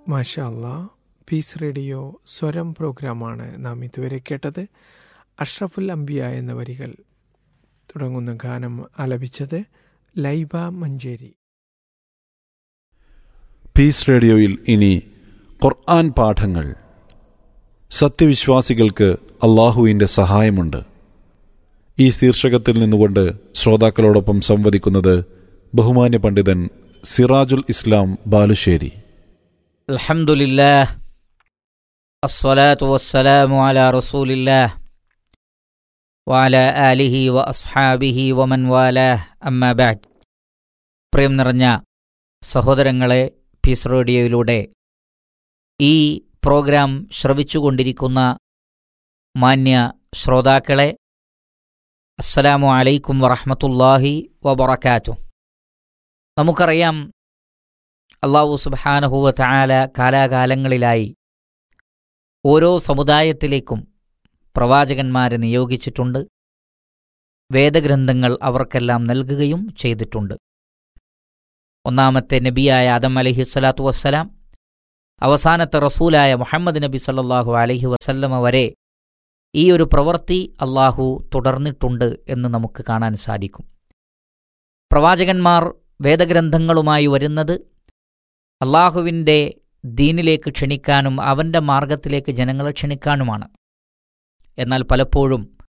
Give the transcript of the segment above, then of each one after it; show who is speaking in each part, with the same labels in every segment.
Speaker 1: മാഷാ അല്ലാ piece radio സ്വരം പ്രോഗ്രാമാണ് നാം ഇതുവരെ കേട്ടത് അഷ്റഫുൽ അംബിയ എന്ന വരികൾ തുടങ്ങുന്ന ഗാനം ആലപിച്ചത് ലൈബ മഞ്ചേരി
Speaker 2: പീസ് റേഡിയോയിൽ ഇനി ഖുർആൻ പാഠങ്ങൾ സത്യവിശ്വാസികൾക്ക് അള്ളാഹുവിൻ്റെ സഹായമുണ്ട് ഈ ശീർഷകത്തിൽ നിന്നുകൊണ്ട് ശ്രോതാക്കളോടൊപ്പം സംവദിക്കുന്നത് ബഹുമാന്യ പണ്ഡിതൻ സിറാജുൽ ഇസ്ലാം ബാലുശ്ശേരി
Speaker 3: الحمد لله الصلاة والسلام على رسول الله وعلى آله وأصحابه ومن والاه أما بعد പ്രിയം നിറഞ്ഞ സഹോദരങ്ങളെ പീസ് റേഡിയോയിലൂടെ ഈ പ്രോഗ്രാം ശ്രവിച്ചുകൊണ്ടിരിക്കുന്ന മാന്യ ശ്രോതാക്കളെ അസ്സലാമു അലൈക്കും വറഹ്മത്തുള്ളാഹി വബറകാതുഹു നമുക്കറിയാം അള്ളാഹു സുബാനഹുവ താല കാലാകാലങ്ങളിലായി ഓരോ സമുദായത്തിലേക്കും പ്രവാചകന്മാരെ നിയോഗിച്ചിട്ടുണ്ട് വേദഗ്രന്ഥങ്ങൾ അവർക്കെല്ലാം നൽകുകയും ചെയ്തിട്ടുണ്ട് ഒന്നാമത്തെ നബിയായ ആദം അലഹിസ്വലാത്തു വസ്സലാം അവസാനത്തെ റസൂലായ മുഹമ്മദ് നബി സല്ലാഹു അലഹി വസല്ലമ വരെ ഈ ഒരു പ്രവൃത്തി അള്ളാഹു തുടർന്നിട്ടുണ്ട് എന്ന് നമുക്ക് കാണാൻ സാധിക്കും പ്രവാചകന്മാർ വേദഗ്രന്ഥങ്ങളുമായി വരുന്നത് അള്ളാഹുവിൻ്റെ ദീനിലേക്ക് ക്ഷണിക്കാനും അവൻ്റെ മാർഗത്തിലേക്ക് ജനങ്ങളെ ക്ഷണിക്കാനുമാണ് എന്നാൽ പലപ്പോഴും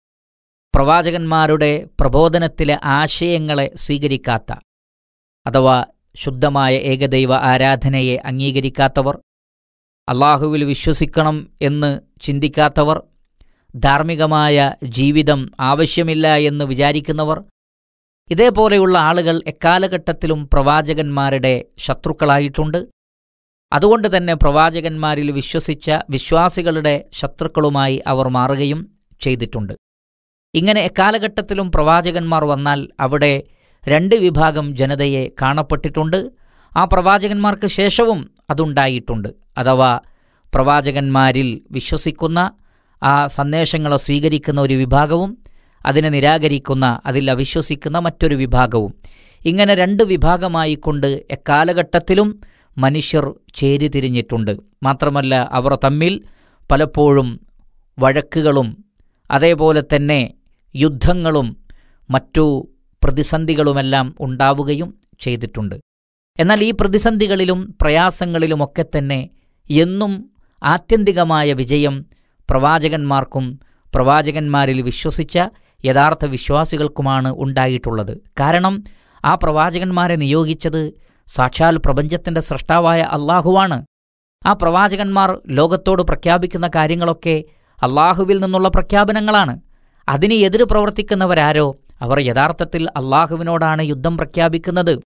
Speaker 3: പ്രവാചകന്മാരുടെ പ്രബോധനത്തിലെ ആശയങ്ങളെ സ്വീകരിക്കാത്ത അഥവാ ശുദ്ധമായ ഏകദൈവ ആരാധനയെ അംഗീകരിക്കാത്തവർ അള്ളാഹുവിൽ വിശ്വസിക്കണം എന്ന് ചിന്തിക്കാത്തവർ ധാർമ്മികമായ ജീവിതം ആവശ്യമില്ല എന്ന് വിചാരിക്കുന്നവർ ഇതേപോലെയുള്ള ആളുകൾ എക്കാലഘട്ടത്തിലും പ്രവാചകന്മാരുടെ ശത്രുക്കളായിട്ടുണ്ട് അതുകൊണ്ട് തന്നെ പ്രവാചകന്മാരിൽ വിശ്വസിച്ച വിശ്വാസികളുടെ ശത്രുക്കളുമായി അവർ മാറുകയും ചെയ്തിട്ടുണ്ട് ഇങ്ങനെ എക്കാലഘട്ടത്തിലും പ്രവാചകന്മാർ വന്നാൽ അവിടെ രണ്ട് വിഭാഗം ജനതയെ കാണപ്പെട്ടിട്ടുണ്ട് ആ പ്രവാചകന്മാർക്ക് ശേഷവും അതുണ്ടായിട്ടുണ്ട് അഥവാ പ്രവാചകന്മാരിൽ വിശ്വസിക്കുന്ന ആ സന്ദേശങ്ങളെ സ്വീകരിക്കുന്ന ഒരു വിഭാഗവും അതിനെ നിരാകരിക്കുന്ന അതിൽ അവിശ്വസിക്കുന്ന മറ്റൊരു വിഭാഗവും ഇങ്ങനെ രണ്ട് വിഭാഗമായിക്കൊണ്ട് എക്കാലഘട്ടത്തിലും മനുഷ്യർ ചേരിതിരിഞ്ഞിട്ടുണ്ട് മാത്രമല്ല അവർ തമ്മിൽ പലപ്പോഴും വഴക്കുകളും അതേപോലെ തന്നെ യുദ്ധങ്ങളും മറ്റു പ്രതിസന്ധികളുമെല്ലാം ഉണ്ടാവുകയും ചെയ്തിട്ടുണ്ട് എന്നാൽ ഈ പ്രതിസന്ധികളിലും പ്രയാസങ്ങളിലുമൊക്കെ തന്നെ എന്നും ആത്യന്തികമായ വിജയം പ്രവാചകന്മാർക്കും പ്രവാചകന്മാരിൽ വിശ്വസിച്ച യഥാർത്ഥ വിശ്വാസികൾക്കുമാണ് ഉണ്ടായിട്ടുള്ളത് കാരണം ആ പ്രവാചകന്മാരെ നിയോഗിച്ചത് സാക്ഷാൽ പ്രപഞ്ചത്തിന്റെ സൃഷ്ടാവായ അള്ളാഹുവാണ് ആ പ്രവാചകന്മാർ ലോകത്തോട് പ്രഖ്യാപിക്കുന്ന കാര്യങ്ങളൊക്കെ അള്ളാഹുവിൽ നിന്നുള്ള പ്രഖ്യാപനങ്ങളാണ് അതിന് എതിര് പ്രവർത്തിക്കുന്നവരാരോ അവർ യഥാർത്ഥത്തിൽ അള്ളാഹുവിനോടാണ് യുദ്ധം പ്രഖ്യാപിക്കുന്നത്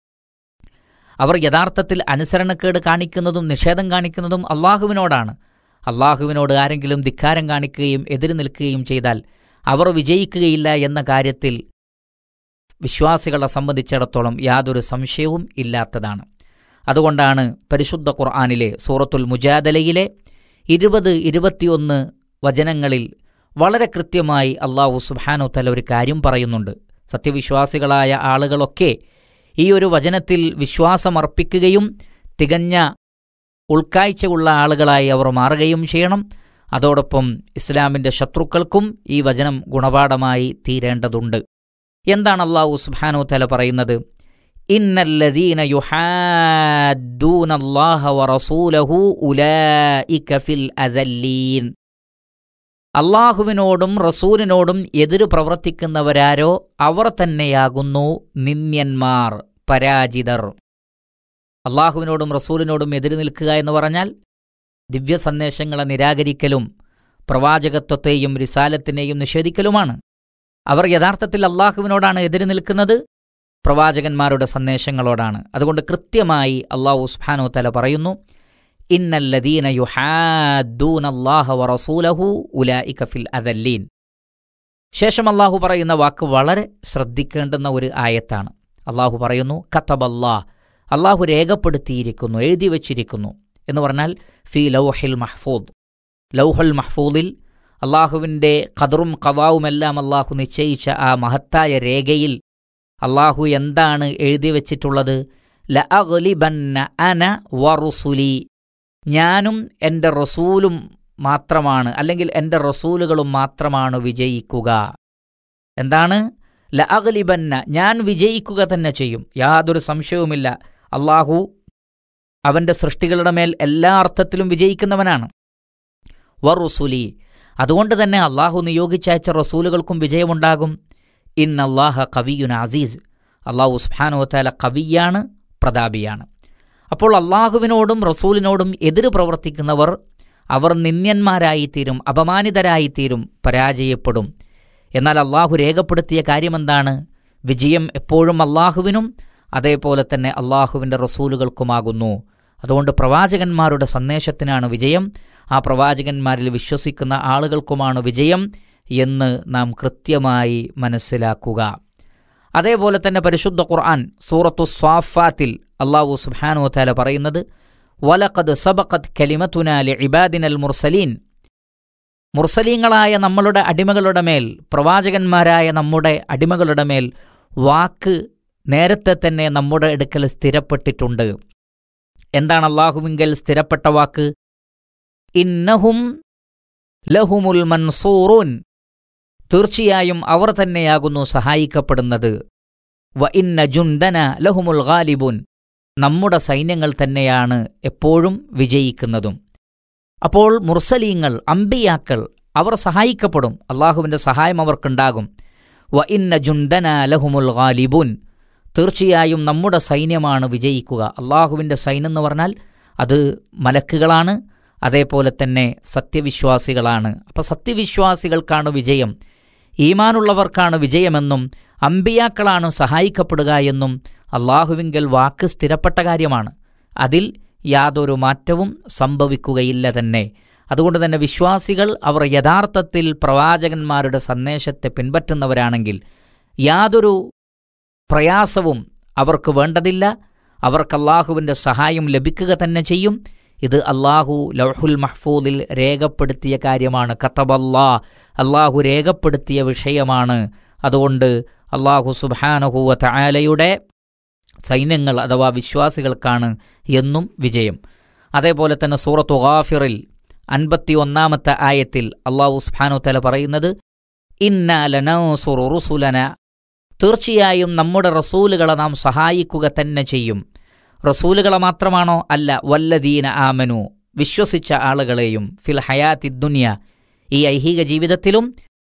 Speaker 3: അവർ യഥാർത്ഥത്തിൽ അനുസരണക്കേട് കാണിക്കുന്നതും നിഷേധം കാണിക്കുന്നതും അള്ളാഹുവിനോടാണ് അള്ളാഹുവിനോട് ആരെങ്കിലും ധിക്കാരം കാണിക്കുകയും എതിര് നിൽക്കുകയും ചെയ്താൽ അവർ വിജയിക്കുകയില്ല എന്ന കാര്യത്തിൽ വിശ്വാസികളെ സംബന്ധിച്ചിടത്തോളം യാതൊരു സംശയവും ഇല്ലാത്തതാണ് അതുകൊണ്ടാണ് പരിശുദ്ധ ഖുർആാനിലെ സൂറത്തുൽ മുജാദലയിലെ ഇരുപത് ഇരുപത്തിയൊന്ന് വചനങ്ങളിൽ വളരെ കൃത്യമായി അള്ളാഹു സുബാനു തല ഒരു കാര്യം പറയുന്നുണ്ട് സത്യവിശ്വാസികളായ ആളുകളൊക്കെ ഈ ഒരു വചനത്തിൽ വിശ്വാസമർപ്പിക്കുകയും തികഞ്ഞ ഉൾക്കാഴ്ചയുള്ള ആളുകളായി അവർ മാറുകയും ചെയ്യണം അതോടൊപ്പം ഇസ്ലാമിന്റെ ശത്രുക്കൾക്കും ഈ വചനം ഗുണപാഠമായി തീരേണ്ടതുണ്ട് എന്താണ് അള്ളാഹു സുബാനു തല പറയുന്നത് ഇന്നല്ലദീന യുഹാദ്ദൂന അല്ലാഹ വറസൂലഹു ഉലൈക ഫിൽ അദല്ലീൻ അള്ളാഹുവിനോടും റസൂലിനോടും എതിര് പ്രവർത്തിക്കുന്നവരാരോ അവർ തന്നെയാകുന്നു നിന്ദ്യന്മാർ പരാജിതർ അള്ളാഹുവിനോടും റസൂലിനോടും എതിര് നിൽക്കുക എന്ന് പറഞ്ഞാൽ ദിവ്യ സന്ദേശങ്ങളെ നിരാകരിക്കലും പ്രവാചകത്വത്തെയും റിസാലത്തിനെയും നിഷേധിക്കലുമാണ് അവർ യഥാർത്ഥത്തിൽ അള്ളാഹുവിനോടാണ് എതിര് നിൽക്കുന്നത് പ്രവാചകന്മാരുടെ സന്ദേശങ്ങളോടാണ് അതുകൊണ്ട് കൃത്യമായി അള്ളാഹു ഉസ്ഫാനോ തല പറയുന്നു ഇന്നല്ലദീന യുഹാദൂൻ അല്ലാഹ വറസൂലഹു ഉലായിക ഫിൽ അദല്ലീൻ ശേഷം അള്ളാഹു പറയുന്ന വാക്ക് വളരെ ശ്രദ്ധിക്കേണ്ടുന്ന ഒരു ആയത്താണ് അള്ളാഹു പറയുന്നു കത്തബല്ലാഹ് അള്ളാഹു രേഖപ്പെടുത്തിയിരിക്കുന്നു എഴുതി വച്ചിരിക്കുന്നു എന്ന് പറഞ്ഞാൽ ഫി ലൗഹിൽ മഹ്ഫൂദ് ലൗഹൽ മഹ്ഫൂദിൽ അള്ളാഹുവിൻ്റെ ഖദറും കവാവുമെല്ലാം അള്ളാഹു നിശ്ചയിച്ച ആ മഹത്തായ രേഖയിൽ അള്ളാഹു എന്താണ് എഴുതി വച്ചിട്ടുള്ളത് ലഅഗ്ലിബന്ന അന വറുസുലി ഞാനും എൻ്റെ റസൂലും മാത്രമാണ് അല്ലെങ്കിൽ എൻ്റെ റസൂലുകളും മാത്രമാണ് വിജയിക്കുക എന്താണ് ല അഗ്ലിബന്ന ഞാൻ വിജയിക്കുക തന്നെ ചെയ്യും യാതൊരു സംശയവുമില്ല അള്ളാഹു അവൻ്റെ സൃഷ്ടികളുടെ മേൽ എല്ലാ അർത്ഥത്തിലും വിജയിക്കുന്നവനാണ് വറുസുലി അതുകൊണ്ട് തന്നെ അള്ളാഹു നിയോഗിച്ചയച്ച റസൂലുകൾക്കും വിജയമുണ്ടാകും ഇൻ അള്ളാഹ കവിയുൻ അസീസ് അള്ളാഹു സുബാനുവത്താല കവിയാണ് പ്രതാപിയാണ് അപ്പോൾ അള്ളാഹുവിനോടും റസൂലിനോടും എതിര് പ്രവർത്തിക്കുന്നവർ അവർ നിന്ദ്യന്മാരായിത്തീരും അപമാനിതരായിത്തീരും പരാജയപ്പെടും എന്നാൽ അള്ളാഹു രേഖപ്പെടുത്തിയ കാര്യമെന്താണ് വിജയം എപ്പോഴും അള്ളാഹുവിനും അതേപോലെ തന്നെ അള്ളാഹുവിൻ്റെ റസൂലുകൾക്കുമാകുന്നു അതുകൊണ്ട് പ്രവാചകന്മാരുടെ സന്ദേശത്തിനാണ് വിജയം ആ പ്രവാചകന്മാരിൽ വിശ്വസിക്കുന്ന ആളുകൾക്കുമാണ് വിജയം എന്ന് നാം കൃത്യമായി മനസ്സിലാക്കുക അതേപോലെ തന്നെ പരിശുദ്ധ ഖുർആൻ സൂറത്തു സ്വാഫാത്തിൽ അള്ളാഹു സുബ്ഹാനു താല പറയുന്നത് വലഖദ് സബഖത് കലിമത്തുന ലി ഇബാദിനൽ മുർസലീൻ മുർസലീങ്ങളായ നമ്മളുടെ അടിമകളുടെ മേൽ പ്രവാചകന്മാരായ നമ്മുടെ അടിമകളുടെ മേൽ വാക്ക് നേരത്തെ തന്നെ നമ്മുടെ അടുക്കൽ സ്ഥിരപ്പെട്ടിട്ടുണ്ട് എന്താണ് അള്ളാഹുവിങ്കൽ സ്ഥിരപ്പെട്ട വാക്ക് ഇന്നഹും ലഹുമുൽ മൻസൂറൂൻ തീർച്ചയായും അവർ തന്നെയാകുന്നു സഹായിക്കപ്പെടുന്നത് വ ഇന്ന ജുണ്ടന ലഹുമുൽ ഗാലിബുൻ നമ്മുടെ സൈന്യങ്ങൾ തന്നെയാണ് എപ്പോഴും വിജയിക്കുന്നതും അപ്പോൾ മുർസലീങ്ങൾ അമ്പിയാക്കൾ അവർ സഹായിക്കപ്പെടും അള്ളാഹുവിൻ്റെ സഹായം അവർക്കുണ്ടാകും വ ഇന്ന ജുണ്ടന ലഹുമുൽ ഗാലിബുൻ തീർച്ചയായും നമ്മുടെ സൈന്യമാണ് വിജയിക്കുക അള്ളാഹുവിൻ്റെ സൈന്യം എന്ന് പറഞ്ഞാൽ അത് മലക്കുകളാണ് അതേപോലെ തന്നെ സത്യവിശ്വാസികളാണ് അപ്പോൾ സത്യവിശ്വാസികൾക്കാണ് വിജയം ഈമാനുള്ളവർക്കാണ് വിജയമെന്നും അമ്പിയാക്കളാണ് സഹായിക്കപ്പെടുക എന്നും അള്ളാഹുവിങ്കൽ വാക്ക് സ്ഥിരപ്പെട്ട കാര്യമാണ് അതിൽ യാതൊരു മാറ്റവും സംഭവിക്കുകയില്ല തന്നെ അതുകൊണ്ട് തന്നെ വിശ്വാസികൾ അവർ യഥാർത്ഥത്തിൽ പ്രവാചകന്മാരുടെ സന്ദേശത്തെ പിൻപറ്റുന്നവരാണെങ്കിൽ യാതൊരു പ്രയാസവും അവർക്ക് വേണ്ടതില്ല അവർക്ക് അള്ളാഹുവിൻ്റെ സഹായം ലഭിക്കുക തന്നെ ചെയ്യും ഇത് അള്ളാഹു ലൗഹുൽ മഹ്ഫൂദിൽ രേഖപ്പെടുത്തിയ കാര്യമാണ് കത്തബല്ലാ അള്ളാഹു രേഖപ്പെടുത്തിയ വിഷയമാണ് അതുകൊണ്ട് അള്ളാഹു സുബാനഹുവ തആലയുടെ സൈന്യങ്ങൾ അഥവാ വിശ്വാസികൾക്കാണ് എന്നും വിജയം അതേപോലെ തന്നെ സൂറത്തു ഗാഫിറിൽ അൻപത്തി ഒന്നാമത്തെ ആയത്തിൽ അള്ളാഹു സുബ്ഹാനഹു തആല പറയുന്നത് ഇന്നാ ലനൻസുറു റുസുലന തീർച്ചയായും നമ്മുടെ റസൂലുകളെ നാം സഹായിക്കുക തന്നെ ചെയ്യും റസൂലുകളെ മാത്രമാണോ അല്ല വല്ലദീന ആമനു വിശ്വസിച്ച ആളുകളെയും ഫിൽ ഹയാത്തി ദുനിയ ഈ ഐഹിക ജീവിതത്തിലും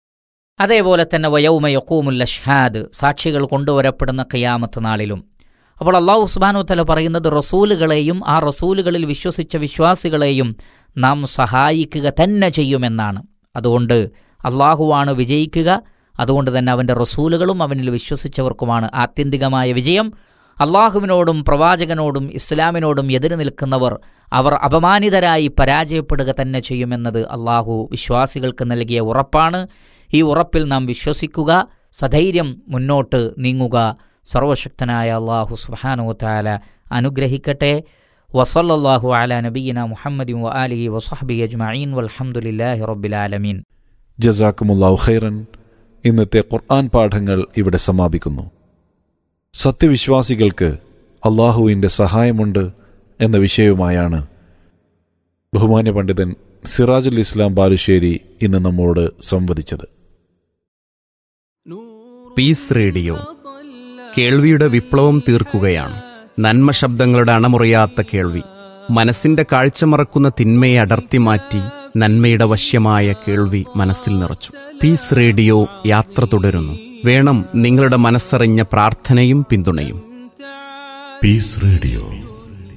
Speaker 3: അതേപോലെ തന്നെ വയൗമ യക്കൂമുൽ അഷ്ഹാദ് സാക്ഷികൾ കൊണ്ടുവരപ്പെടുന്ന ഖിയാമത്ത് നാളിലും അപ്പോൾ അള്ളാഹു സുബാനു തല പറയുന്നത് റസൂലുകളെയും ആ റസൂലുകളിൽ വിശ്വസിച്ച വിശ്വാസികളെയും നാം സഹായിക്കുക തന്നെ ചെയ്യുമെന്നാണ് അതുകൊണ്ട് അള്ളാഹുവാണ് വിജയിക്കുക അതുകൊണ്ട് തന്നെ അവൻ്റെ റസൂലുകളും അവനിൽ വിശ്വസിച്ചവർക്കുമാണ് ആത്യന്തികമായ വിജയം അള്ളാഹുവിനോടും പ്രവാചകനോടും ഇസ്ലാമിനോടും എതിര് നിൽക്കുന്നവർ അവർ അപമാനിതരായി പരാജയപ്പെടുക തന്നെ ചെയ്യുമെന്നത് അള്ളാഹു വിശ്വാസികൾക്ക് നൽകിയ ഉറപ്പാണ് ഈ ഉറപ്പിൽ നാം വിശ്വസിക്കുക സധൈര്യം മുന്നോട്ട് നീങ്ങുക സർവശക്തനായ അള്ളാഹു സുബാനു താല അനുഗ്രഹിക്കട്ടെ വസല്ലാഹു അല നബീന മുഹമ്മദി വ ആലിഹി വസഹബി അജ്മഈൻ വൽഹംദുലില്ലാഹി റബ്ബിൽ ആലമീൻ
Speaker 2: ജസാക്കുമുല്ലാഹു ഖൈറൻ ഇന്നത്തെ ഖുർആൻ പാഠങ്ങൾ ഇവിടെ സമാപിക്കുന്നു സത്യവിശ്വാസികൾക്ക് അള്ളാഹുവിൻ്റെ സഹായമുണ്ട് എന്ന വിഷയവുമായാണ് ബഹുമാന്യ പണ്ഡിതൻ സിറാജുൽ ഇസ്ലാം ബാലുശ്ശേരി ഇന്ന് നമ്മോട് സംവദിച്ചത്
Speaker 4: പീസ് റേഡിയോ കേൾവിയുടെ വിപ്ലവം തീർക്കുകയാണ് നന്മ ശബ്ദങ്ങളുടെ അണമുറിയാത്ത കേൾവി മനസ്സിന്റെ കാഴ്ച മറക്കുന്ന തിന്മയെ അടർത്തി മാറ്റി നന്മയുടെ വശ്യമായ കേൾവി മനസ്സിൽ നിറച്ചു പീസ് റേഡിയോ യാത്ര തുടരുന്നു വേണം നിങ്ങളുടെ മനസ്സറിഞ്ഞ പ്രാർത്ഥനയും പിന്തുണയും
Speaker 5: Peace Radio.